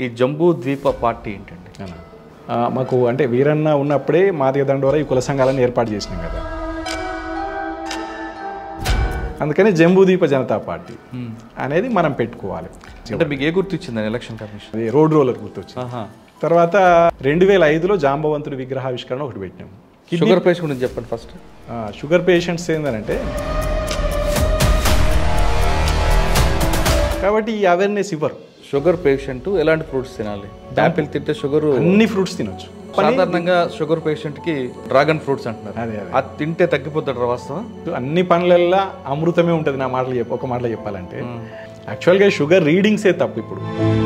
ఈ జంబూ ద్వీప పార్టీ ఏంటండి అవునా. ఆ, మాకు అంటే వీరన్న ఉన్నప్పుడే మాదిగ దండోర ఈ కుల సంఘాలను ఏర్పాటు చేసినాం కదా అందుకని జంబూదీప జనతా పార్టీ అనేది మనం పెట్టుకోవాలి అంటే మీకు ఏ గుర్తు ఇచ్చిందని ఎలక్షన్ కమిషన్ అది రోడ్ రోలర్ గుర్తొచ్చింది ఆహా తర్వాత రెండు వేల ఐదులో జాంబవంతుడి విగ్రహావిష్కరణ ఒకటి పెట్టినాం షుగర్ పేషెంట్ గురించి చెప్పండి ఫస్ట్ ఆ, షుగర్ పేషెంట్స్ ఏంటంటే కాబట్టి ఈ అవేర్నెస్ ఇవ్వరు షుగర్ పేషెంట్ ఎలాంటి ఫ్రూట్స్ తినాలి యాపిల్ తింటే షుగర్ అన్ని ఫ్రూట్స్ తినొచ్చు సాధారణంగా షుగర్ పేషెంట్ కి డ్రాగన్ ఫ్రూట్స్ అంటున్నారు అదే అదే అది తింటే తగ్గిపోతాడు వాస్తవం అన్ని పనులల్లో అమృతమే ఉంటుంది నా మాటలు చెప్ప ఒక మాటలో చెప్పాలంటే యాక్చువల్గా షుగర్ రీడింగ్సే తప్పు ఇప్పుడు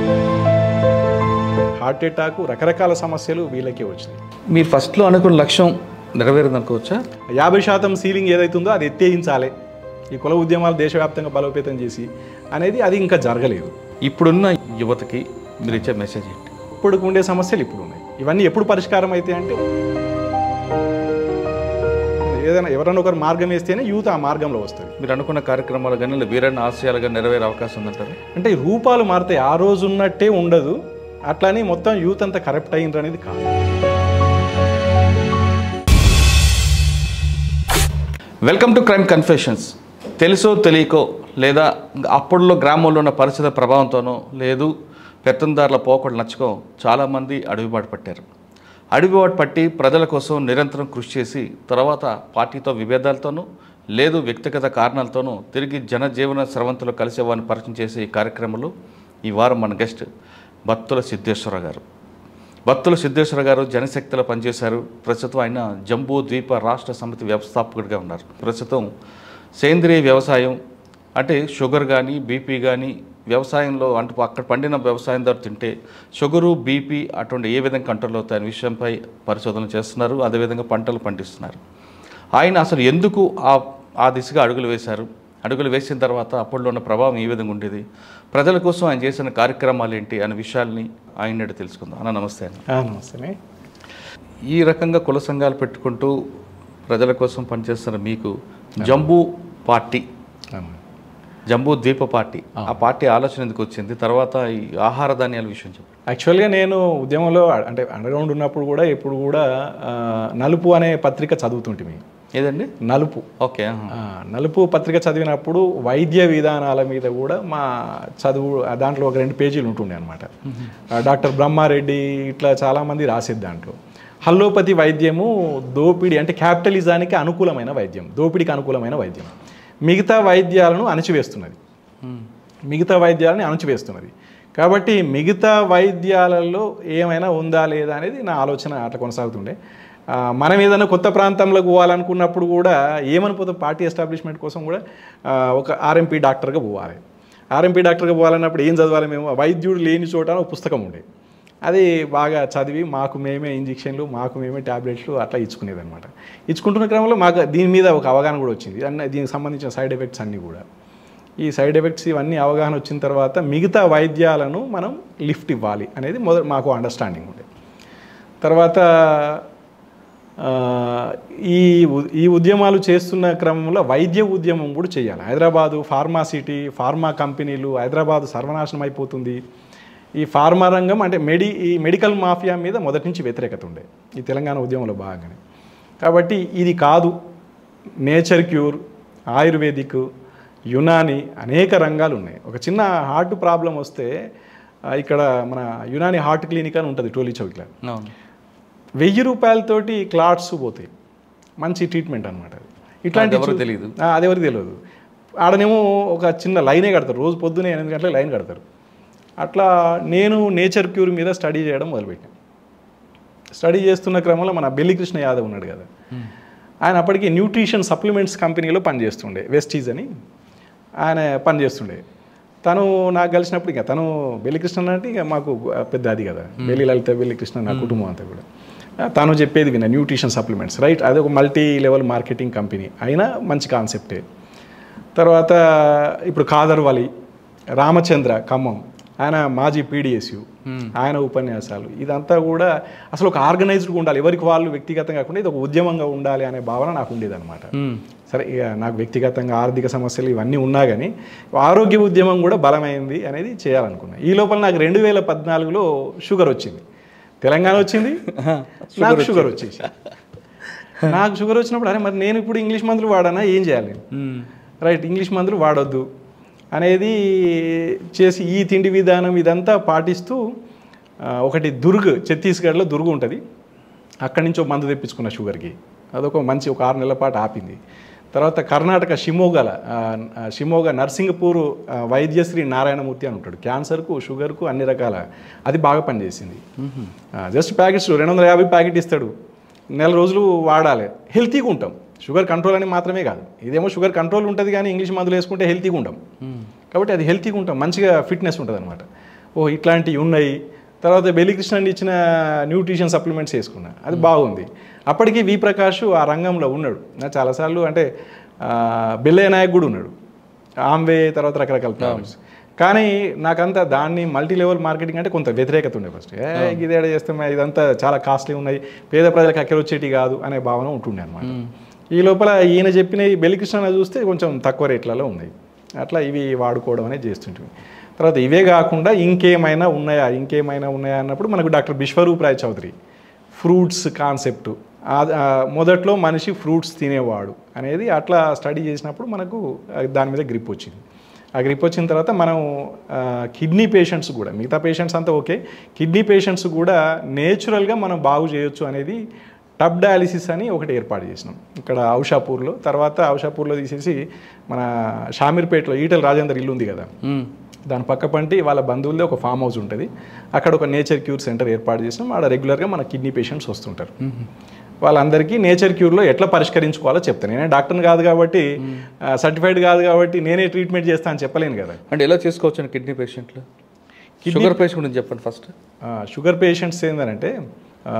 హార్ట్ అటాక్ రకరకాల సమస్యలు వీళ్ళకే వచ్చినాయి మీరు ఫస్ట్లో అనుకున్న లక్ష్యం నెరవేరింది అనుకోవచ్చా యాభై శాతం సీలింగ్ ఏదైతుందో అది ఎత్తేయించాలి ఈ కుల ఉద్యమాలు దేశవ్యాప్తంగా బలోపేతం చేసి అనేది అది ఇంకా జరగలేదు ఇప్పుడున్న యువతకి మీరు ఇచ్చే మెసేజ్ ఏంటి ఇప్పుడు ఉండే సమస్యలు ఇప్పుడు ఉన్నాయి ఇవన్నీ ఎప్పుడు పరిష్కారం అయితే అంటే ఏదైనా ఎవరైనా ఒకరు మార్గం వేస్తేనే యూత్ ఆ మార్గంలో వస్తుంది మీరు అనుకున్న కార్యక్రమాలు కానీ లేదా వీరన్న ఆశయాలుగా నెరవేరే అవకాశం ఉందంటారు అంటే ఈ రూపాలు మారితే ఆ రోజు ఉన్నట్టే ఉండదు అట్లని మొత్తం యూత్ అంతా కరెక్ట్ అయ్యిండ్రు అనేది కాదు వెల్కమ్ టు క్రైమ్ కన్ఫెషన్స్ తెలుసో తెలియకో లేదా అప్పుడులో గ్రామంలో ఉన్న పరిస్థితుల ప్రభావంతోనో లేదు పెత్తందారుల పోకడు నచ్చకో చాలామంది అడవిబాటు పట్టారు అడవిబాటు పట్టి ప్రజల కోసం నిరంతరం కృషి చేసి తర్వాత పార్టీతో విభేదాలతోనూ లేదు వ్యక్తిగత కారణాలతోనూ తిరిగి జనజీవన స్రవంతులు కలిసేవారిని పరిచయం చేసే ఈ కార్యక్రమంలో ఈ వారం మన గెస్ట్ బత్తుల సిద్ధేశ్వర గారు బత్తుల సిద్ధేశ్వర గారు జనశక్తిలో పనిచేశారు ప్రస్తుతం ఆయన జంబూ ద్వీప రాష్ట్ర సమితి వ్యవస్థాపకుడిగా ఉన్నారు ప్రస్తుతం సేంద్రియ వ్యవసాయం అంటే షుగర్ కానీ బీపీ కానీ వ్యవసాయంలో అంటే అక్కడ పండిన వ్యవసాయం ద్వారా తింటే షుగరు బీపీ అటువంటి ఏ విధంగా కంట్రోల్ అవుతాయనే విషయంపై పరిశోధన చేస్తున్నారు అదేవిధంగా పంటలు పండిస్తున్నారు ఆయన అసలు ఎందుకు ఆ ఆ దిశగా అడుగులు వేశారు అడుగులు వేసిన తర్వాత అప్పట్లో ఉన్న ప్రభావం ఏ విధంగా ఉండేది ప్రజల కోసం ఆయన చేసిన కార్యక్రమాలు ఏంటి అనే విషయాల్ని ఆయన అడిగి తెలుసుకుందాం అన్న నమస్తే అన్న ఆ, నమస్తే ఈ రకంగా కుల సంఘాలు పెట్టుకుంటూ ప్రజల కోసం పనిచేస్తున్న మీకు జంబూ పార్టీ అవును. జంబూ ద్వీప పార్టీ ఆ పార్టీ ఆలోచన ఎందుకు వచ్చింది తర్వాత ఈ ఆహార ధాన్యాల విషయం చెప్పండి యాక్చువల్గా నేను ఉద్యమంలో అంటే అండర్గ్రౌండ్ ఉన్నప్పుడు కూడా ఎప్పుడు కూడా ఆ, నలుపు అనే పత్రిక చదువుతుంటిమి ఏదండి నలుపు ఓకే ఆహా. ఆ, నలుపు పత్రిక చదివినప్పుడు వైద్య విధానాల మీద కూడా మా చదువు ఆ దాంట్లో ఒక రెండు పేజీలు ఉంటుండే అనమాట డాక్టర్ బ్రహ్మారెడ్డి ఇట్లా చాలామంది రాసేది దాంట్లో హల్లోపతి వైద్యము దోపిడీ అంటే క్యాపిటలిజానికి అనుకూలమైన వైద్యం దోపిడీకి అనుకూలమైన వైద్యం మిగతా వైద్యాలను అణచివేస్తున్నది మ్మ్. మిగతా వైద్యాలని అణచివేస్తున్నది కాబట్టి మిగతా వైద్యాలలో ఏమైనా ఉందా లేదా అనేది నా ఆలోచన అట్లా కొనసాగుతుండే ఆ, మనం ఏదైనా కొత్త ప్రాంతంలోకి పోవాలనుకున్నప్పుడు కూడా ఏమని పోతే పార్టీ ఎస్టాబ్లిష్మెంట్ కోసం కూడా ఆ, ఒక ఆర్ఎంపీ డాక్టర్గా పోవాలి ఆర్ఎంపీ డాక్టర్గా పోవాలన్నప్పుడు ఏం చదవాలి మేము వైద్యుడు లేని చోట అని ఒక పుస్తకం ఉండే అది బాగా చదివి మాకు మేమే ఇంజెక్షన్లు మాకు మేమే ట్యాబ్లెట్లు అట్లా ఇచ్చుకునేది అనమాట ఇచ్చుకుంటున్న క్రమంలో మాకు దీని మీద ఒక అవగాహన కూడా వచ్చింది అన్న దీనికి సంబంధించిన సైడ్ ఎఫెక్ట్స్ అన్నీ కూడా ఈ సైడ్ ఎఫెక్ట్స్ ఇవన్నీ అవగాహన వచ్చిన తర్వాత మిగతా వైద్యాలను మనం లిఫ్ట్ ఇవ్వాలి అనేది మొదటి మాకు అండర్స్టాండింగ్ ఉండే తర్వాత ఆ, ఈ ఉ- ఈ ఉద్యమాలు చేస్తున్న క్రమంలో వైద్య ఉద్యమం కూడా చేయాలి హైదరాబాదు ఫార్మా సిటీ ఫార్మా కంపెనీలు హైదరాబాదు సర్వనాశనం అయిపోతుంది ఈ ఫార్మా రంగం అంటే మెడి ఈ మెడికల్ మాఫియా మీద మొదటి నుంచి వ్యతిరేకత ఉండే ఈ తెలంగాణ ఉద్యమంలో భాగంగానే కాబట్టి ఇది కాదు నేచర్ క్యూర్ ఆయుర్వేదిక్ యునాని అనేక రంగాలు ఉన్నాయి ఒక చిన్న హార్ట్ ప్రాబ్లం వస్తే ఆ, ఇక్కడ మన యునాని హార్ట్ క్లినిక్ అని ఉంటుంది టోలీ చౌక్లో అవును వెయ్యి రూపాయలతోటి క్లాట్స్ పోతాయి మంచి ట్రీట్మెంట్ అనమాట అది ఇట్లాంటి ఎవరు తెలియదు ఆ, అది ఎవరికి తెలియదు ఆడనేమో ఒక చిన్న లైనే కడతారు రోజు పొద్దునే ఎనిమిది గంటలకు లైన్ కడతారు అట్లా నేను నేచర్ క్యూర్ మీద స్టడీ చేయడం మొదలుపెట్టాను స్టడీ చేస్తున్న క్రమంలో మన బెల్లికృష్ణ యాదవ్ ఉన్నాడు కదా ఆయన అప్పటికి న్యూట్రిషన్ సప్లిమెంట్స్ కంపెనీలో పనిచేస్తుండే వెస్టీజ్ అని ఆయన పనిచేస్తుండే తను నాకు కలిసినప్పుడు ఇక తను బెల్లికృష్ణ అంటే ఇక మాకు పెద్ద అది కదా బెల్లి లలిత బెల్లికృష్ణ నా కుటుంబం అంతా కూడా ఆ, తను చెప్పేది విన్న న్యూట్రిషన్ సప్లిమెంట్స్ రైట్ అది ఒక మల్టీ లెవెల్ మార్కెటింగ్ కంపెనీ అయినా మంచి కాన్సెప్టే తర్వాత ఇప్పుడు కాదర్ వలి రామచంద్ర ఖమ్మం ఆయన మాజీ పీడిఎస్యు ఆయన ఉపన్యాసాలు ఇదంతా కూడా అసలు ఒక ఆర్గనైజ్డ్గా ఉండాలి ఎవరికి వాళ్ళు వ్యక్తిగతంగా కాకుండా ఇది ఒక ఉద్యమంగా ఉండాలి అనే భావన నాకు ఉండేదన్నమాట మ్మ్. సరే ఇక నాకు వ్యక్తిగతంగా ఆర్థిక సమస్యలు ఇవన్నీ ఉన్నా కానీ ఆరోగ్య ఉద్యమం కూడా బలమైంది అనేది చేయాలనుకున్నా ఈ లోపల నాకు రెండు వేల పద్నాలుగులో షుగర్ వచ్చింది తెలంగాణ వచ్చింది నాకు షుగర్ వచ్చేసి నాకు షుగర్ వచ్చినప్పుడు అరే మరి నేను ఇప్పుడు ఇంగ్లీష్ మందులు వాడానా ఏం చేయాలి రైట్ ఇంగ్లీష్ మందులు వాడొద్దు అనేది చేసి ఈ తిండి విధానం ఇదంతా పాటిస్తూ ఆ, ఒకటి దుర్గ్ ఛత్తీస్గఢ్లో దుర్గ్ ఉంటుంది అక్కడి నుంచి ఒక మందు తెప్పించుకున్న షుగర్కి అదొక మంచి ఒక ఆరు నెలల పాటు ఆపింది తర్వాత కర్ణాటక షిమోగాల ఆ, ఆ, షిమోగా నర్సింగపూర్ ఆ, వైద్యశ్రీ నారాయణమూర్తి అని ఉంటాడు క్యాన్సర్కు షుగర్కు అన్ని రకాల అది బాగా పనిచేసింది జస్ట్ ప్యాకెట్స్ రెండు వందల యాభై ప్యాకెట్ ఇస్తాడు నెల రోజులు వాడాలి హెల్తీగా ఉంటాం షుగర్ కంట్రోల్ అని మాత్రమే కాదు ఇదేమో షుగర్ కంట్రోల్ ఉంటుంది కానీ ఇంగ్లీష్ మందులు వేసుకుంటే హెల్తీగా ఉంటాం కాబట్టి అది హెల్తీగా ఉంటాం మంచిగా ఫిట్నెస్ ఉంటుంది అనమాట ఓ ఇట్లాంటివి ఉన్నాయి తర్వాత బెలికృష్ణ ఇచ్చిన న్యూట్రిషన్ సప్లిమెంట్స్ వేసుకున్నా అది బాగుంది అప్పటికి వి ప్రకాష్ ఆ రంగంలో ఉన్నాడు నా చాలాసార్లు అంటే ఆ, బెల్లయ్య నాయక్ కూడా ఉన్నాడు ఆమ్వే తర్వాత రకరకాల ప్రాబ్లమ్స్ కానీ నాకంతా దాన్ని మల్టీ లెవెల్ మార్కెటింగ్ అంటే కొంత వ్యతిరేకత ఉండే ఫస్ట్ ఏ ఇదేడ చేస్తాం ఇదంతా చాలా కాస్ట్లీ ఉన్నాయి పేద ప్రజలకు అక్కడ వచ్చేటి కాదు అనే భావన ఉంటుండే అనమాట ఈ లోపల ఈయన చెప్పిన ఈ బెలికృష్ణ చూస్తే కొంచెం తక్కువ రేట్లలో ఉన్నాయి అట్లా ఇవి వాడుకోవడం అనేది చేస్తుంటుంది తర్వాత ఇవే కాకుండా ఇంకేమైనా ఉన్నాయా ఇంకేమైనా ఉన్నాయా అన్నప్పుడు మనకు doctor Biswaroop Roy Chowdhury fruits concept మొదట్లో మనిషి ఫ్రూట్స్ తినేవాడు అనేది అట్లా స్టడీ చేసినప్పుడు మనకు ఆ, దాని మీద గ్రిప్ వచ్చింది ఆ గ్రిప్ వచ్చిన తర్వాత మనం కిడ్నీ పేషెంట్స్ కూడా మిగతా పేషెంట్స్ అంతా ఓకే కిడ్నీ పేషెంట్స్ కూడా నేచురల్గా మనం బాగు చేయొచ్చు అనేది టబ్ డయాలిసిస్ అని ఒకటి ఏర్పాటు చేసినాం ఇక్కడ ఔషాపూర్లో తర్వాత ఔషాపూర్లో తీసేసి మన షామీర్పేటలో ఈటల రాజేందర్ ఇల్లు ఉంది కదా దాని పక్క పంటి వాళ్ళ బంధువులదే ఒక ఫామ్ హౌస్ ఉంటుంది అక్కడ ఒక నేచర్ క్యూర్ సెంటర్ ఏర్పాటు చేసినాం ఆడ రెగ్యులర్గా మన కిడ్నీ పేషెంట్స్ వస్తుంటారు వాళ్ళందరికీ నేచర్ క్యూర్లో ఎట్లా పరిష్కరించుకోవాలో చెప్తాను నేనే డాక్టర్ని కాదు కాబట్టి సర్టిఫైడ్ కాదు కాబట్టి నేనే ట్రీట్మెంట్ చేస్తా అని చెప్పలేను కదా అంటే ఎలా చేసుకోవచ్చు కిడ్నీ పేషెంట్లు షుగర్ పేషెంట్ గురించి చెప్పండి ఫస్ట్ ఆ, షుగర్ పేషెంట్స్ ఏంటంటే ఆ,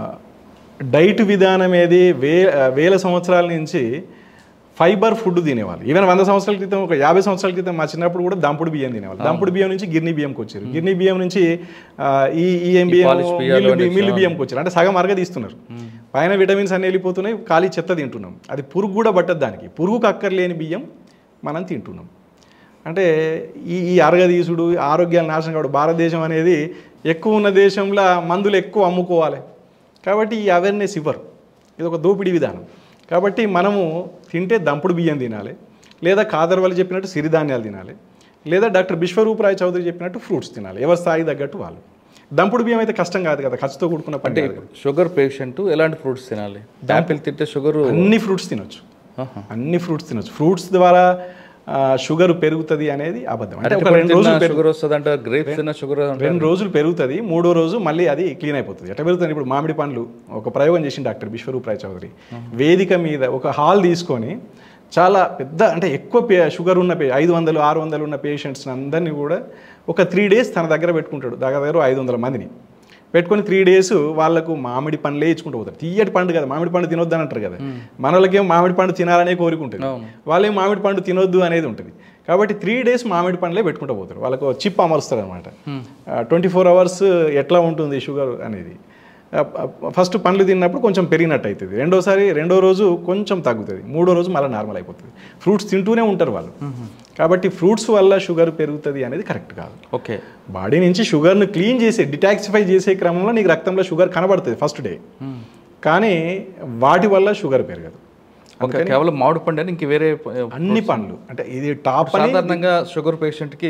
డైట్ విధానం ఏది వే ఆ, వేల సంవత్సరాల నుంచి ఫైబర్ ఫుడ్ తినేవాళ్ళు ఈవెన్ వంద సంవత్సరాల క్రితం ఒక యాభై సంవత్సరాల క్రితం మా చిన్నప్పుడు కూడా దంపుడు బియ్యం తినేవాళ్ళు దంపుడు బియ్యం నుంచి గిర్నీ బియ్యంకి వచ్చారు గిర్నీ బియ్యం నుంచి ఆ, ఈ ఈ ఏం బియ్యం polish బియ్యాలు మిల్లు బి- అనేసి, మిల్లు బియ్యంకి వచ్చారు అంటే సగం అరగ తీస్తున్నారు పైన విటమిన్స్ అన్ని వెళ్ళిపోతున్నాయి ఖాళీ చెత్త తింటున్నాం అది పురుగు కూడా పట్టదు దానికి పురుగుకు అక్కర్లేని బియ్యం మనం తింటున్నాం అంటే ఈ ఈ అరగదీసుడు ఆరోగ్యాలు నాశనం కావడం భారతదేశం అనేది ఎక్కువ ఉన్న దేశంలో మందులు ఎక్కువ అమ్ముకోవాలి కాబట్టి ఈ అవేర్నెస్ ఇవ్వరు ఇది ఒక దోపిడీ విధానం కాబట్టి మనము తింటే దంపుడు బియ్యం తినాలి లేదా కాదర్ వాళ్ళు చెప్పినట్టు సిరిధాన్యాలు తినాలి లేదా డాక్టర్ బిశ్వరూపరాయ్ చౌదరి చెప్పినట్టు ఫ్రూట్స్ తినాలి ఎవరి స్థాయి తగ్గట్టు వాళ్ళు దంపుడు బియ్యం అయితే కష్టం కాదు కదా ఖర్చుతో కూడుకున్న పని కాదు కదా. షుగర్ పేషెంట్ ఎలాంటి ఫ్రూట్స్ తినాలి యాపిల్ తింటే షుగర్ అన్ని ఫ్రూట్స్ తినొచ్చు అన్ని ఫ్రూట్స్ తినొచ్చు ఫ్రూట్స్ ద్వారా షుగర్ పెరుగుతుంది అనేది అబద్ధం అంటే ఒక రెండు రోజులు పెరుగు- షుగర్ వస్తుంది అంటే గ్రేప్స్ తిన్న షుగర్ రెండు రోజులు పెరుగుతుంది మూడో రోజు మళ్ళీ అది క్లీన్ అయిపోతుంది ఎట్లా పెరుగుతుంది ఇప్పుడు మామిడి పండ్లు ఒక ప్రయోగం చేసింది డాక్టర్ విశ్వరూప్ రాయ్ చౌదరి వేదిక మీద ఒక హాల్ తీసుకొని చాలా పెద్ద అంటే ఎక్కువ పే షుగర్ ఉన్న పే ఐదు వందలు ఆరు వందలు ఉన్న పేషెంట్స్ని అందరినీ కూడా ఒక త్రీ డేస్ తన దగ్గర పెట్టుకుంటాడు దగ్గర దగ్గర ఐదు వందల మందిని పెట్టుకొని త్రీ డేస్ వాళ్ళకు మామిడి పండ్లే ఇచ్చుకుంటూ పోతారు తీయటి పండు కదా మామిడి పండు తినొద్దు అని అంటారు కదా మన వాళ్ళకేం మామిడి పండు తినాలనే కోరిక ఉంటుంది వాళ్ళేం మామిడి పండు తినొద్దు అనేది ఉంటుంది కాబట్టి త్రీ డేస్ మామిడి పండ్లే పెట్టుకుంటూ పోతారు వాళ్ళకు చిప్ అమరుస్తారు అనమాట ట్వంటీ ఫోర్ అవర్స్ ఎట్లా ఉంటుంది షుగర్ అనేది ఫస్ట్ పండ్లు తిన్నప్పుడు కొంచెం పెరిగినట్టు అవుతుంది రెండోసారి రెండో రోజు కొంచెం తగ్గుతుంది మూడో రోజు మళ్ళీ నార్మల్ అయిపోతుంది ఫ్రూట్స్ తింటూనే ఉంటారు వాళ్ళు కాబట్టి ఫ్రూట్స్ వల్ల షుగర్ పెరుగుతుంది అనేది కరెక్ట్ కాదు ఓకే బాడీ నుంచి షుగర్ను క్లీన్ చేసే డిటాక్సిఫై చేసే క్రమంలో నీకు రక్తంలో షుగర్ కనబడుతుంది ఫస్ట్ డే కానీ వాటి వల్ల షుగర్ పెరగదు ఓకే కేవలం మామిడి పండు అని ఇంక వేరే అన్ని పండ్లు అంటే ఇది టాప్ అని సాధారణంగా షుగర్ పేషెంట్కి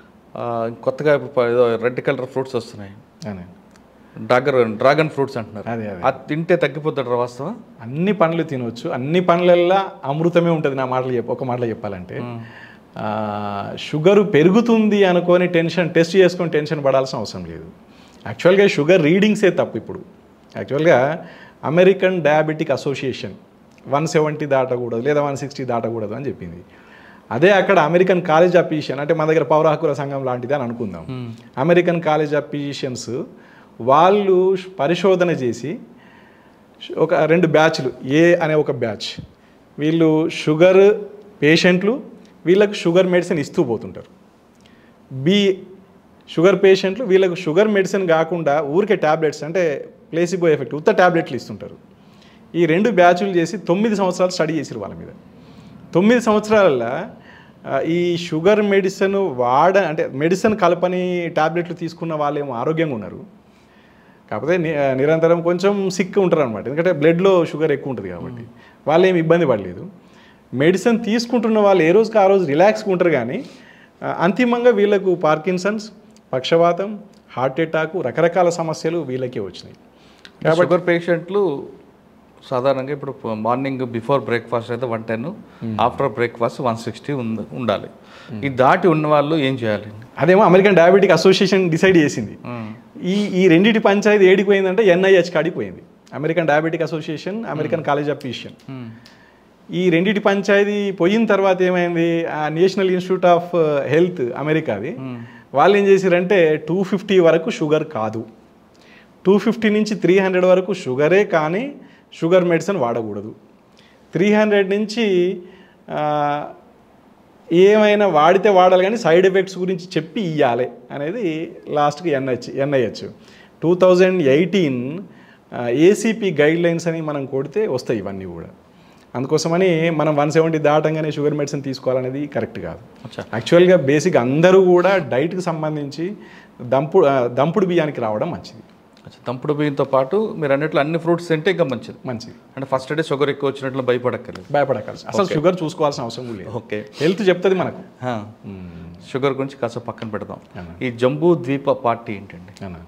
కొత్తగా ఇప్పుడు ఏదో రెడ్ కలర్ ఫ్రూట్స్ వస్తున్నాయి అనే. డ్రాగన్ డ్రాగన్ ఫ్రూట్స్ అంటున్నారు అదే అదే అది తింటే తగ్గిపోతాడు వాస్తవం అన్ని పండ్లు తినవచ్చు అన్ని పండ్లల్లో అమృతమే ఉంటుంది నా మాటలు చెప్ప ఒక మాటలో చెప్పాలంటే ఆ, షుగర్ పెరుగుతుంది అనుకొని టెన్షన్ టెస్ట్ చేసుకొని టెన్షన్ పడాల్సిన అవసరం లేదు యాక్చువల్గా షుగర్ రీడింగ్సే తప్పు ఇప్పుడు యాక్చువల్గా American diabetic association one seventy దాటకూడదు లేదా వన్ సిక్స్టీ దాటకూడదు అని చెప్పింది అదే అక్కడ అమెరికన్ కాలేజ్ ఆఫ్ ఫిజిషియన్ అంటే మన దగ్గర పౌర హక్కుల సంఘం లాంటిది అని అనుకుందాం అమెరికన్ కాలేజ్ ఆఫ్ ఫిజిషియన్స్ వాళ్ళు పరిశోధన చేసి ఒక రెండు బ్యాచ్లు ఏ అనే ఒక బ్యాచ్ వీళ్ళు షుగర్ పేషెంట్లు వీళ్ళకు షుగర్ మెడిసిన్ ఇస్తూ పోతుంటారు బి షుగర్ పేషెంట్లు వీళ్ళకు షుగర్ మెడిసిన్ కాకుండా ఊరికే ట్యాబ్లెట్స్ అంటే ప్లేసిబో ఎఫెక్ట్ ఉత్త ట్యాబ్లెట్లు ఇస్తుంటారు ఈ రెండు బ్యాచ్లు చేసి తొమ్మిది సంవత్సరాలు స్టడీ చేసిరు వాళ్ళ మీద తొమ్మిది సంవత్సరాలలో ఆ, ఈ షుగర్ మెడిసిన్ వాడ అంటే మెడిసిన్ కలపని టాబ్లెట్లు తీసుకున్న వాళ్ళేమో ఆరోగ్యంగా ఉన్నారు కాకపోతే ని- ఆ, నిరంతరం కొంచెం సిక్ ఉంటారు అనమాట ఎందుకంటే బ్లడ్లో షుగర్ ఎక్కువ ఉంటుంది కాబట్టి వాళ్ళు ఏమి ఇబ్బంది పడలేదు మెడిసిన్ తీసుకుంటున్న వాళ్ళు ఏ రోజుకి ఆ రోజు రిలాక్స్గా ఉంటారు కానీ ఆ, అంతిమంగా వీళ్ళకు పార్కిన్సన్స్ పక్షవాతం హార్ట్ అటాక్ రకరకాల సమస్యలు వీళ్ళకే వచ్చినాయి షుగర్ పేషెంట్లు సాధారణంగా ఇప్పుడు మార్నింగ్ బిఫోర్ బ్రేక్ఫాస్ట్ అయితే one ten after breakfast one sixty ఉండాలి ఇది దాటి ఉన్న వాళ్ళు ఏం చేయాలి అదేమో అమెరికన్ డయాబెటిక్ అసోసియేషన్ డిసైడ్ చేసింది ఈ ఈ రెండింటి పంచాయతీ ఏడికి పోయిందంటే ఎన్ఐహెచ్ కాడికి పోయింది American diabetic association American college of physician ఈ రెండింటి పంచాయతీ పోయిన తర్వాత ఏమైంది ఆ నేషనల్ ఇన్స్టిట్యూట్ ఆఫ్ హెల్త్ అమెరికాది వాళ్ళు ఏం చేశారంటే టూ ఫిఫ్టీ వరకు షుగర్ కాదు టూ ఫిఫ్టీ నుంచి త్రీ హండ్రెడ్ వరకు షుగరే కానీ షుగర్ మెడిసిన్ వాడకూడదు త్రీ హండ్రెడ్ నుంచి ఆ, ఏమైనా వాడితే వాడాలి కానీ సైడ్ ఎఫెక్ట్స్ గురించి చెప్పి ఇవ్వాలి అనేది లాస్ట్కి NH NIH two thousand eighteen ACP guidelines అని మనం కొడితే వస్తాయి ఇవన్నీ కూడా అందుకోసమని మనం వన్ సెవెంటీ దాటంగానే షుగర్ మెడిసిన్ తీసుకోవాలనేది కరెక్ట్ కాదు అచ్చా. యాక్చువల్గా బేసిక్ అందరూ కూడా డైట్కి సంబంధించి దంపుడు ఆ, దంపుడు బియ్యానికి రావడం మంచిది అచ్చా, తంపుడు బియ్యంతో పాటు మీరు అన్నట్లు అన్ని ఫ్రూట్స్ తింటే ఇంకా మంచిది మంచిది అంటే ఫస్ట్ డే షుగర్ ఎక్కువ వచ్చినట్లు భయపడక్కర్లేదు భయపడకాల్సి అసలు షుగర్ చూసుకోవాల్సిన అవసరం లేదు ఓకే హెల్త్ చెప్తుంది మనకు షుగర్ గురించి కాస్త పక్కన పెడదాం ఈ జంబూ ద్వీప పార్టీ ఏంటండి అన్నా.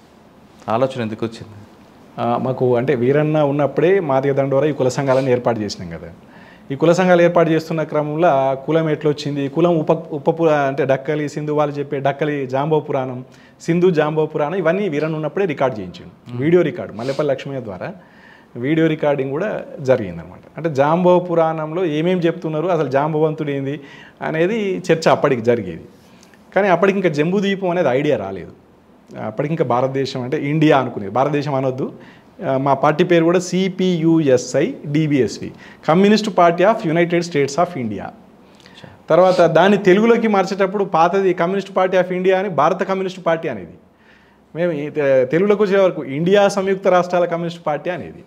ఆలోచన ఎందుకు వచ్చింది ఆ, మాకు అంటే వీరన్న ఉన్నప్పుడే మాదిగ దండోరా ఈ కుల సంఘాలను ఏర్పాటు చేసినాం కదా ఈ కుల సంఘాలు ఏర్పాటు చేస్తున్న క్రమంలో కులం ఎట్లా వచ్చింది కులం ఉప ఉప పురా అంటే డక్కలి సింధు వాళ్ళు చెప్పే డక్కలి జాంబో పురాణం సింధు జాంబో పురాణం ఇవన్నీ వీరన్న ఉన్నప్పుడే రికార్డ్ చేయించాడు వీడియో రికార్డు మల్లెపల్లి లక్ష్మయ్య ద్వారా వీడియో రికార్డింగ్ కూడా జరిగిందనమాట అంటే జాంబో పురాణంలో ఏమేమి చెప్తున్నారు అసలు జాంబవంతుడు ఏంది అనేది చర్చ అప్పటికి జరిగేది కానీ అప్పటికి ఇంకా జంబూ ద్వీపం అనేది ఐడియా రాలేదు అప్పటికి ఇంకా భారతదేశం అంటే ఇండియా అనుకునేది భారతదేశం అనొద్దు ఆ, మా పార్టీ పేరు కూడా CPUSI DBSV communist party of united states of India తర్వాత దాన్ని తెలుగులోకి మార్చేటప్పుడు పాతది కమ్యూనిస్ట్ పార్టీ ఆఫ్ ఇండియా అని భారత కమ్యూనిస్ట్ పార్టీ అనేది మేము ఈ తె- తెలుగులోకి వచ్చే వరకు ఇండియా సంయుక్త రాష్ట్రాల కమ్యూనిస్ట్ పార్టీ అనేది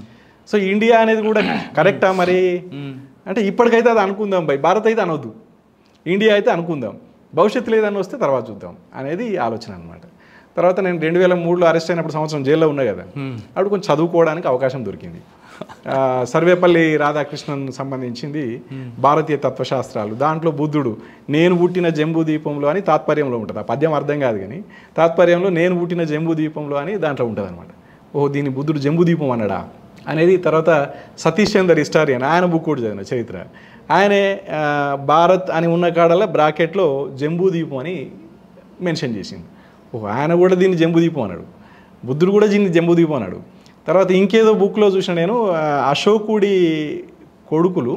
సో ఇండియా అనేది కూడా కరెక్టా మరి అంటే ఇప్పటికైతే అది అనుకుందాం బై భారత్ అయితే అనొద్దు ఇండియా అయితే అనుకుందాం భవిష్యత్తులో ఏదన్నా వస్తే తర్వాత చూద్దాం అనేది ఆలోచన అనమాట తర్వాత నేను రెండు వేల మూడులో అరెస్ట్ అయినప్పుడు సంవత్సరం జైల్లో ఉన్నా కదా అప్పుడు కొంచెం చదువుకోవడానికి అవకాశం దొరికింది ఆ, సర్వేపల్లి రాధాకృష్ణన్ సంబంధించింది భారతీయ తత్వశాస్త్రాలు దాంట్లో బుద్ధుడు నేను పుట్టిన జంబూ దీపంలో అని తాత్పర్యంలో ఉంటుంది ఆ పద్యం అర్థం కాదు కానీ తాత్పర్యంలో నేను పుట్టిన జంబూ దీపంలో అని దాంట్లో ఉంటుంది అనమాట ఓహో దీన్ని బుద్ధుడు జంబూ దీపం అన్నాడా అనేది తర్వాత సతీష్ చందర్ హిస్టారియన్ ఆయన బుక్ కూడా చదివిన చరిత్ర ఆయనే ఆ, భారత్ అని ఉన్న కాడల బ్రాకెట్లో జంబూ దీపం అని మెన్షన్ చేసింది ఓ ఆయన కూడా దీన్ని జంబుదీపం అన్నాడు బుద్ధుడు కూడా దీన్ని జంబుదీపం అన్నాడు తర్వాత ఇంకేదో బుక్లో చూసిన నేను ఆ, అశోకుడి కొడుకులు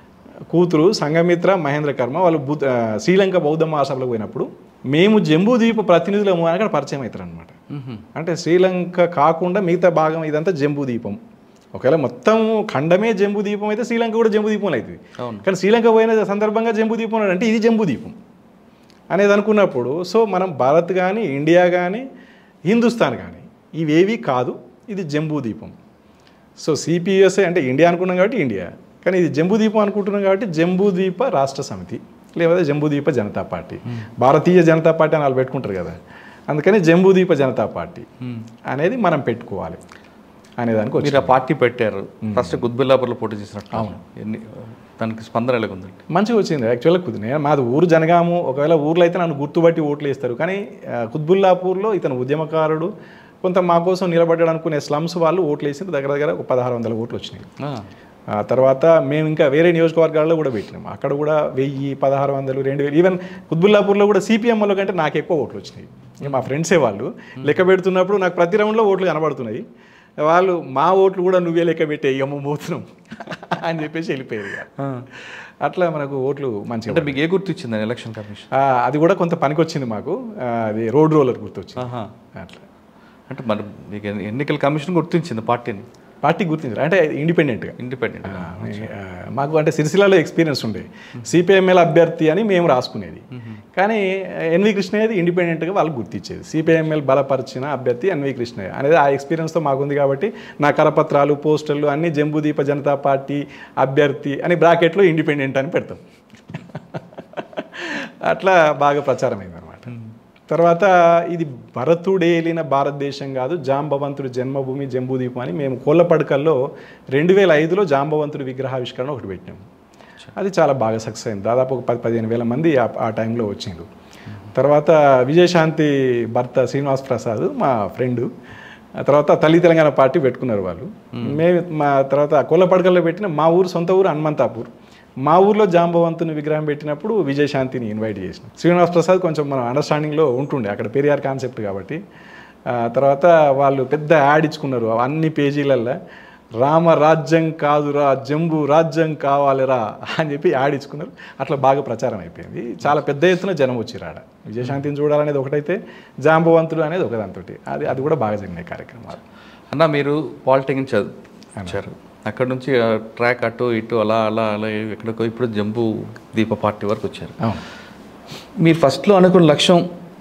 కూతురు సంఘమిత్ర మహేంద్ర కర్మ వాళ్ళు బుద్ధ ఆ, శ్రీలంక బౌద్ధ మహాసభలకు పోయినప్పుడు మేము జంబూద్వీప ప్రతినిధులము అని అక్కడ పరిచయం అవుతారు అనమాట అంటే శ్రీలంక కాకుండా మిగతా భాగం ఇదంతా జంబూదీపం ఒకవేళ మొత్తం ఖండమే జంబూదీపం అయితే శ్రీలంక కూడా జంబూదీపం అవుతుంది అవును. కానీ శ్రీలంక పోయిన సందర్భంగా జంబూదీపం అన్నాడు. అంటే ఇది జంబూదీపం అనేది అనుకున్నప్పుడు సో మనం భారత్ కానీ ఇండియా కానీ హిందుస్థాన్ కానీ ఇవేవి కాదు ఇది జంబూదీపం సో సిపిఎస్ఏ అంటే ఇండియా అనుకున్నాం కాబట్టి ఇండియా కానీ ఇది జంబూదీపం అనుకుంటున్నాం కాబట్టి జంబూద్వీప రాష్ట్ర సమితి లేకపోతే జంబూద్వీప జనతా పార్టీ భారతీయ జనతా పార్టీ అని వాళ్ళు పెట్టుకుంటారు కదా అందుకని జంబూద్వీప జనతా పార్టీ అనేది మనం పెట్టుకోవాలి అనేదానికి వచ్చి మీరు ఆ పార్టీ పెట్టారు ఫస్ట్ గుద్బిల్లాపూర్లో పోటీ చేసినట్టు అవును ఎన్ని దానికి స్పందన ఎలాగుందండి మంచిగా వచ్చింది యాక్చువల్గా కుదిరి నేను మాది ఊరు జనగాము ఒకవేళ ఊర్లో అయితే నన్ను గుర్తుబట్టి ఓట్లు వేస్తారు కానీ ఆ, కుత్బుల్లాపూర్లో ఇతను ఉద్యమకారుడు కొంత మా కోసం నిలబడ్డాడు అనుకునే స్లమ్స్ వాళ్ళు ఓట్లు వేసి దగ్గర దగ్గర ఒక పదహారు వందల ఓట్లు వచ్చినాయి ఆ, ఆ తర్వాత మేము ఇంకా వేరే నియోజకవర్గాల్లో కూడా పెట్టినాం అక్కడ కూడా వెయ్యి పదహారు వందలు రెండు వేలు ఈవెన్ కుత్బుల్లాపూర్లో కూడా సిపిఎంలో కంటే నాకు ఎక్కువ ఓట్లు వచ్చినాయి ఇక మా ఫ్రెండ్సే వాళ్ళు లెక్క పెడుతున్నప్పుడు నాకు ప్రతి రౌండ్లో ఓట్లు కనబడుతున్నాయి వాళ్ళు మా ఓట్లు కూడా నువ్వే లెక్క పెట్టే అమ్మ పోతున్నాం అని చెప్పేసి వెళ్ళిపోయారు ఇక. అట్లా మనకు ఓట్లు మంచిగా అంటే మీకు ఏ గుర్తు ఇచ్చిందని ఎలక్షన్ కమిషన్ ఆ, అది కూడా కొంత పనికొచ్చింది మాకు ఆ, అది రోడ్ రోలర్ గుర్తొచ్చింది ఆహా. అట్లా అంటే మరి మీకు ఎన్ని- ఎన్నికల కమిషన్ గుర్తించింది పార్టీని పార్టీ గుర్తించారు అంటే ఇండిపెండెంట్గా ఇండిపెండెంట్ ఆ, ఆ, మాకు అంటే సిరిసిల్లలో ఎక్స్పీరియన్స్ ఉండే సిపిఎంఎల్ అభ్యర్థి అని మేము రాసుకునేది కానీ ఎన్వి కృష్ణయ్యది ఇండిపెండెంట్గా వాళ్ళు గుర్తించేది సిపిఎంఎల్ బలపరిచిన అభ్యర్థి ఎన్వి కృష్ణయ్య అనేది ఆ ఎక్స్పీరియన్స్తో మాకుంది కాబట్టి నా కరపత్రాలు పోస్టర్లు అన్ని జంబూదీప జనతా పార్టీ అభ్యర్థి అని బ్రాకెట్లో ఇండిపెండెంట్ అని పెడతాం అట్లా బాగా ప్రచారం అయింది అనమాట తర్వాత ఇది భరతుడేలిన భారతదేశం కాదు జాంబవంతుడి జన్మభూమి జంబూదీపం అని మేము కోళ్ళపడకల్లో రెండు వేల ఐదులో జాంబవంతుడి విగ్రహావిష్కరణ ఒకటి పెట్టినాము అది చాలా బాగా సక్సెస్ అయింది దాదాపు ఒక పది పదిహేను వేల మంది ఆ ఆ టైంలో వచ్చిండ్రు తర్వాత విజయశాంతి భర్త శ్రీనివాస్ ప్రసాద్ మా ఫ్రెండు ఆ తర్వాత తల్లి తెలంగాణ పార్టీ పెట్టుకున్నారు వాళ్ళు మేము మా తర్వాత కోళ్ళపడకల్లో పెట్టిన మా ఊరు సొంత ఊరు హనుమంతాపూర్ మా ఊర్లో జాంబవంతుని విగ్రహం పెట్టినప్పుడు విజయశాంతిని ఇన్వైట్ చేసినాం శ్రీనివాస్ ప్రసాద్ కొంచెం మన అండర్స్టాండింగ్లో ఉంటుండే అక్కడ పెరియార్ కాన్సెప్ట్ కాబట్టి ఆ, తర్వాత వాళ్ళు పెద్ద యాడ్ ఇచ్చుకున్నారు అన్ని పేజీలల్లో రామ రాజ్యం కాదురా జంబు రాజ్యం కావాలిరా అని చెప్పి యాడ్ ఇచ్చుకున్నారు అట్లా బాగా ప్రచారం అయిపోయింది చాలా పెద్ద ఎత్తున జనం వచ్చారు ఆడ విజయశాంతిని చూడాలనేది ఒకటైతే జాంబవంతుడు అనేది ఒకదాంతో అది అది కూడా బాగా జరిగినాయి కార్యక్రమాలు అన్న మీరు పాలిటెక్నిక్ చదివారు అక్కడ నుంచి ఆ ట్రాక్ అటు ఇటు అలా అలా అలా ఎక్కడికో ఇప్పుడు జంబూ దీప పార్టీ వరకు వచ్చారు అవును మీరు ఫస్ట్లో అనుకున్న లక్ష్యం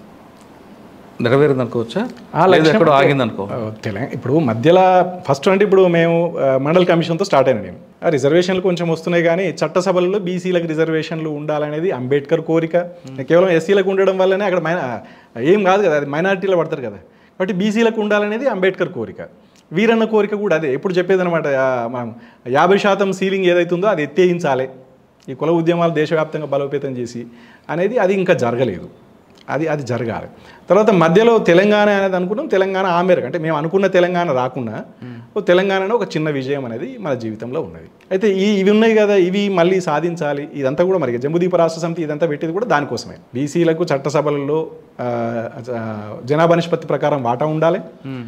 నెరవేరింది అనుకోవచ్చా ఆ లేదా లక్ష్యం ఎక్కడో అంటే- ఆగింది అనుకో తెలంగాణ ఇప్పుడు మధ్యలో ఫస్ట్ అంటే ఇప్పుడు మేము ఆ, మండల్ కమిషన్తో స్టార్ట్ అయినా నేను ఆ రిజర్వేషన్లు కొంచెం వస్తున్నాయి కానీ చట్టసభలలో బీసీలకు రిజర్వేషన్లు ఉండాలనేది అంబేద్కర్ కోరిక కేవలం ఎస్సీలకు ఉండడం వల్లనే అక్కడ మైనా ఏం కాదు కదా అది మైనారిటీలో పడతారు కదా కాబట్టి బీసీలకు ఉండాలనేది అంబేద్కర్ కోరిక వీరన్న కోరిక కూడా అదే ఎప్పుడు చెప్పేది అనమాట మనం యాభై శాతం సీలింగ్ ఏదైతుందో అది ఎత్తేయించాలి ఈ కుల ఉద్యమాలు దేశవ్యాప్తంగా బలోపేతం చేసి అనేది అది ఇంకా జరగలేదు అది అది జరగాలి తర్వాత మధ్యలో తెలంగాణ అనేది అనుకున్నాం తెలంగాణ ఆ మేరకు అంటే మేము అనుకున్న తెలంగాణ రాకుండా ఓ తెలంగాణలో ఒక చిన్న విజయం అనేది మన జీవితంలో ఉన్నది అయితే ఈ ఇవి ఉన్నాయి కదా ఇవి మళ్ళీ సాధించాలి ఇదంతా కూడా మరి జంబుదీప రాష్ట్ర సమితి ఇదంతా పెట్టేది కూడా దానికోసమే బీసీలకు చట్టసభలలో ఆ, ఆ, జనాభా నిష్పత్తి ప్రకారం వాటా ఉండాలి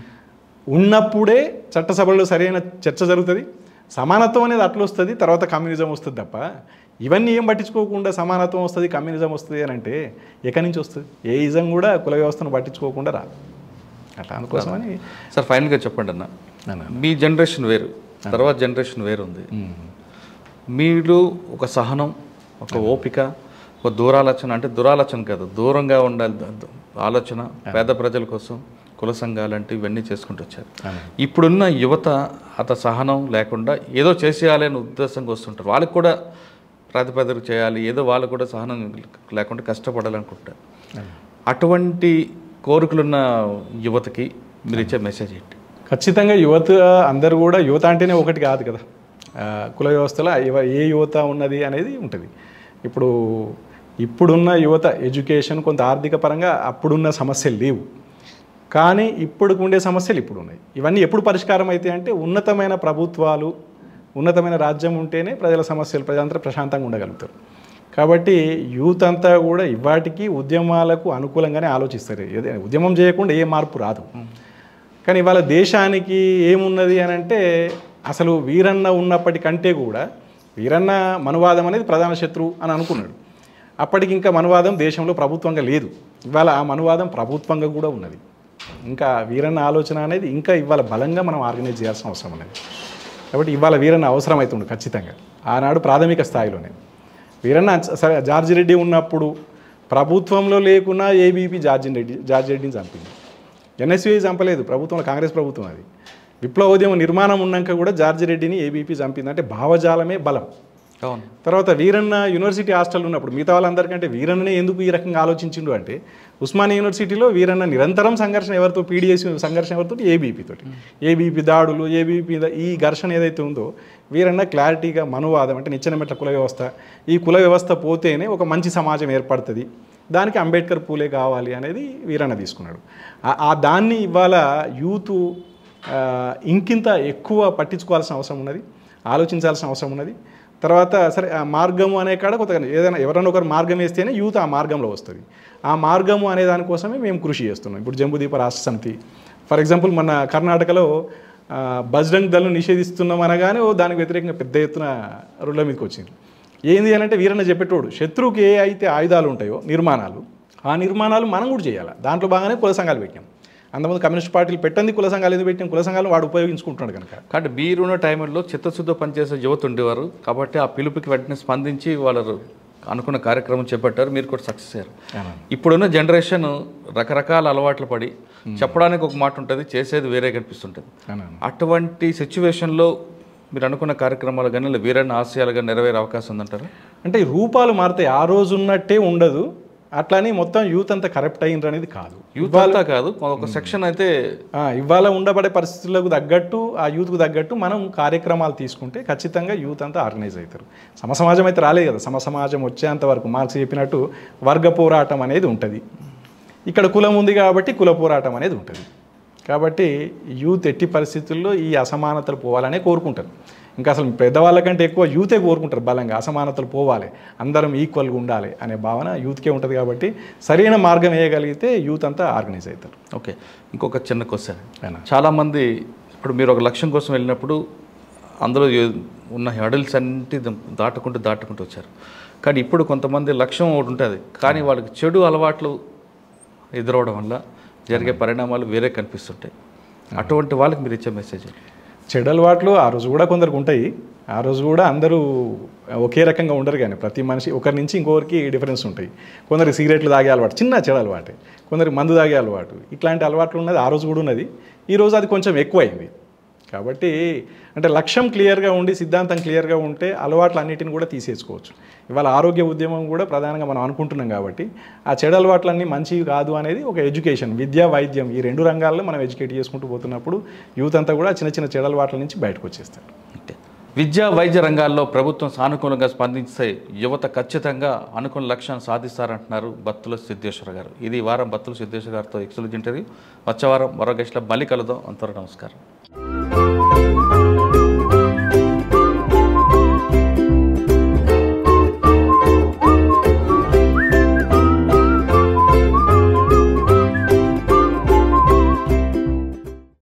ఉన్నప్పుడే చట్టసభల్లో సరైన చర్చ జరుగుతుంది సమానత్వం అనేది అట్లా వస్తుంది తర్వాత కమ్యూనిజం వస్తుంది తప్ప ఇవన్నీ ఏం పట్టించుకోకుండా సమానత్వం వస్తుంది కమ్యూనిజం వస్తుంది అని అంటే ఎక్కడి నుంచి వస్తుంది ఏ ఇజం కూడా కుల వ్యవస్థను పట్టించుకోకుండా రాదు అట్లా అందుకోసమని సార్ ఫైనల్గా చెప్పండి అన్న అన్న. మీ జనరేషన్ వేరు తర్వాత జనరేషన్ వేరు ఉంది మీరు ఒక సహనం ఒక ఓపిక ఒక దూరాలోచన అంటే దురాలోచన కాదు దూరంగా ఉండాలి ద- ద- ఆలోచన పేద ప్రజల కోసం కుల సంఘాలు అంటే ఇవన్నీ చేసుకుంటూ వచ్చారు ఇప్పుడున్న యువత అత సహనం లేకుండా ఏదో చేసేయాలి అనే ఉద్దేశంగా వస్తుంటారు వాళ్ళకి కూడా ప్రాతిపదిక చేయాలి ఏదో వాళ్ళు కూడా సహనం లేకుండా కష్టపడాలనుకుంటారు అటువంటి కోరికలున్న యువతకి మీరు ఇచ్చే మెసేజ్ ఏంటి ఖచ్చితంగా యువత అందరూ కూడా యువత అంటేనే ఒకటి కాదు కదా ఆ, కుల వ్యవస్థలో ఎవ- ఏ యువత ఉన్నది అనేది ఉంటుంది ఇప్పుడు ఇప్పుడున్న యువత ఎడ్యుకేషన్ కొంత ఆర్థిక పరంగా అప్పుడున్న సమస్యలు లేవు కానీ ఇప్పుడుకు ఉండే సమస్యలు ఇప్పుడు ఉన్నాయి ఇవన్నీ ఎప్పుడు పరిష్కారం అయితే అంటే ఉన్నతమైన ప్రభుత్వాలు ఉన్నతమైన రాజ్యం ఉంటేనే ప్రజల సమస్యలు ప్రజలంతా ప్రశాంతంగా ఉండగలుగుతారు కాబట్టి యూత్ అంతా కూడా ఇవాటికి ఉద్యమాలకు అనుకూలంగానే ఆలోచిస్తారు ఏదే ఉద్యమం చేయకుండా ఏ మార్పు రాదు కానీ ఇవాళ దేశానికి ఏమున్నది అని అంటే అసలు వీరన్న ఉన్నప్పటికంటే కూడా వీరన్న మనువాదం అనేది ప్రధాన శత్రువు అని అనుకున్నాడు అప్పటికి ఇంకా మనువాదం దేశంలో ప్రభుత్వంగా లేదు ఇవాళ ఆ మనువాదం ప్రభుత్వంగా కూడా ఉన్నది ఇంకా వీరన్న ఆలోచన అనేది ఇంకా ఇవాళ బలంగా మనం ఆర్గనైజ్ చేయాల్సిన అవసరం ఉన్నది కాబట్టి ఇవాళ వీరన్న అవసరం అవుతుంది ఖచ్చితంగా ఆనాడు ప్రాథమిక స్థాయిలోనే వీరన్న సరే జార్జి రెడ్డి ఉన్నప్పుడు ప్రభుత్వంలో లేకున్నా ఏబీపీ జార్జి రెడ్డి జార్జి రెడ్డిని చంపింది ఎన్ఎస్యూఐ చంపలేదు ప్రభుత్వం కాంగ్రెస్ ప్రభుత్వం అది విప్లవోద్యమ నిర్మాణం ఉన్నాక కూడా జార్జి రెడ్డిని ఏబీపీ చంపింది అంటే భావజాలమే బలం అవును తర్వాత వీరన్న యూనివర్సిటీ హాస్టల్ ఉన్నప్పుడు మిగతా వాళ్ళందరికంటే వీరన్ననే ఎందుకు ఈ రకంగా ఆలోచించిండు అంటే ఉస్మానియా యూనివర్సిటీలో వీరన్న నిరంతరం సంఘర్షణ ఎవరితో పీడిఎస్ సంఘర్షణ ఎవరితో ఏబీపీ తోటి ఏబీపీ దాడులు ఏబీపీ ఈ ఘర్షణ ఏదైతే ఉందో వీరన్న క్లారిటీగా మనువాదం అంటే నిచ్చెన మెట్ల కుల వ్యవస్థ ఈ కుల వ్యవస్థ పోతేనే ఒక మంచి సమాజం ఏర్పడుతుంది దానికి అంబేద్కర్ పూలే కావాలి అనేది వీరన్న తీసుకున్నాడు ఆ- ఆ దాన్ని ఇవాళ యూత్ ఆ, ఇంకింత ఎక్కువ పట్టించుకోవాల్సిన అవసరం ఉన్నది ఆలోచించాల్సిన అవసరం ఉన్నది తర్వాత సరే ఆ మార్గము అనే కాడ కొత్తగా ఏదైనా ఎవరైనా ఒకరు మార్గం వేస్తేనే యూత్ ఆ మార్గంలో వస్తుంది ఆ మార్గము అనే దానికోసమే మేము కృషి చేస్తున్నాం ఇప్పుడు జంబుదీప రాష్ట్ర సమితి ఫర్ ఎగ్జాంపుల్ మన కర్ణాటకలో ఆ, బజరంగ్ దళం నిషేధిస్తున్నాం అనగానే ఓ దానికి వ్యతిరేకంగా పెద్ద ఎత్తున రోడ్ల మీదకి వచ్చింది ఏంది అని అంటే వీరన్న చెప్పేటోడు శత్రువుకి ఏ అయితే ఆయుధాలు ఉంటాయో నిర్మాణాలు ఆ నిర్మాణాలు మనం కూడా చేయాలి దాంట్లో బాగానే కుల సంఘాలు పెట్టాం అంతమంది కమ్యూనిస్ట్ పార్టీలు పెట్టండి కుల సంఘాలు ఎందుకు పెట్టిన కుల సంఘాలు వాడు ఉపయోగించుకుంటున్నాడు కనుక కాబట్టి మీరున్న టైంలో చిత్తశుద్ధ పనిచేసే యువత ఉండేవారు కాబట్టి ఆ పిలుపుకి వెంటనే స్పందించి వాళ్ళు అనుకున్న కార్యక్రమం చేపట్టారు మీరు కూడా సక్సెస్ అయ్యారు ఇప్పుడున్న జనరేషన్ రకరకాల అలవాట్లు పడి చెప్పడానికి ఒక మాట ఉంటుంది చేసేది వేరే కనిపిస్తుంటుంది అవునవును. అటువంటి సిచ్యువేషన్లో మీరు అనుకున్న కార్యక్రమాలు కానీ లేదా వీరన్న ఆశయాలు కానీ నెరవేరే అవకాశం ఉందంటారా అంటే ఈ రూపాలు మారుతాయి ఆ రోజు ఉన్నట్టే ఉండదు అట్లానే మొత్తం యూత్ అంతా కరప్ట్ అయ్యిండ్రు అనేది కాదు యూత్ అంతా కాదు ఒక సెక్షన్ అయితే ఆ, ఇవాళ ఉండబడే పరిస్థితులకు తగ్గట్టు ఆ యూత్కు తగ్గట్టు మనం కార్యక్రమాలు తీసుకుంటే ఖచ్చితంగా యూత్ అంతా ఆర్గనైజ్ అవుతారు సమసమాజం అయితే రాలేదు కదా సమసమాజం వచ్చేంత వరకు మార్క్స్ చెప్పినట్టు వర్గ పోరాటం అనేది ఉంటుంది ఇక్కడ కులం ఉంది కాబట్టి కుల పోరాటం అనేది ఉంటుంది కాబట్టి యూత్ ఎట్టి పరిస్థితుల్లో ఈ అసమానతలు పోవాలనే కోరుకుంటారు ఇంకా అసలు పెద్దవాళ్ళకంటే ఎక్కువ యూతే కోరుకుంటారు బలంగా అసమానతలు పోవాలి అందరం ఈక్వల్గా ఉండాలి అనే భావన యూత్కే ఉంటుంది కాబట్టి సరైన మార్గం వేయగలిగితే యూత్ అంతా ఆర్గనైజ్ అవుతారు ఓకే ఇంకొక చిన్న క్వశ్చన్ అయినా చాలామంది ఇప్పుడు మీరు ఒక లక్ష్యం కోసం వెళ్ళినప్పుడు అందులో ఏ- ఉన్న హెడల్స్ అన్నిటి దాటుకుంటూ దాటుకుంటూ వచ్చారు కానీ ఇప్పుడు కొంతమంది లక్ష్యం ఒకటి ఉంటుంది కానీ వాళ్ళకి చెడు అలవాట్లు ఎదురవడం వల్ల జరిగే పరిణామాలు వేరే కనిపిస్తుంటాయి అటువంటి వాళ్ళకి మీరు ఇచ్చే మెసేజ్ చెడు అలవాట్లు ఆ రోజు కూడా కొందరికి ఉంటాయి ఆ రోజు కూడా అందరూ ఒకే రకంగా ఉండరు కానీ ప్రతి మనిషి ఒకరి నుంచి ఇంకొకరికి డిఫరెన్స్ ఉంటాయి కొందరికి సిగరెట్లు తాగే అలవాటు చిన్న చెడు అలవాటే కొందరికి మందు తాగే అలవాటు ఇట్లాంటి అలవాట్లు ఉన్నది ఆ రోజు కూడా ఉన్నది ఈ రోజు అది కొంచెం ఎక్కువైంది కాబట్టి అంటే లక్ష్యం క్లియర్గా ఉండి సిద్ధాంతం క్లియర్గా ఉంటే అలవాట్లు అన్నిటిని కూడా తీసేసుకోవచ్చు ఇవాళ ఆరోగ్య ఉద్యమం కూడా ప్రధానంగా మనం అనుకుంటున్నాం కాబట్టి ఆ చెడు అలవాట్లన్నీ మంచివి కాదు అనేది ఒక ఎడ్యుకేషన్ విద్య వైద్యం ఈ రెండు రంగాల్లో మనం ఎడ్యుకేట్ చేసుకుంటూ పోతున్నప్పుడు యూత్ అంతా కూడా చిన్న చిన్న చెడు అలవాట్ల నుంచి బయటకు వచ్చేస్తారు ఓకే విద్యా వైద్య రంగాల్లో ప్రభుత్వం సానుకూలంగా స్పందిస్తే యువత ఖచ్చితంగా అనుకున్న లక్ష్యాన్ని సాధిస్తారంటున్నారు బత్తుల సిద్ధేశ్వర గారు ఇది ఈ వారం బత్తుల సిద్ధేశ్వర గారితో ఎక్సలెంట్ ఇంటర్వ్యూ వచ్చే వారం మరో గెస్ట్లో మళ్ళీ కలుద్దాం అంతవరకు నమస్కారం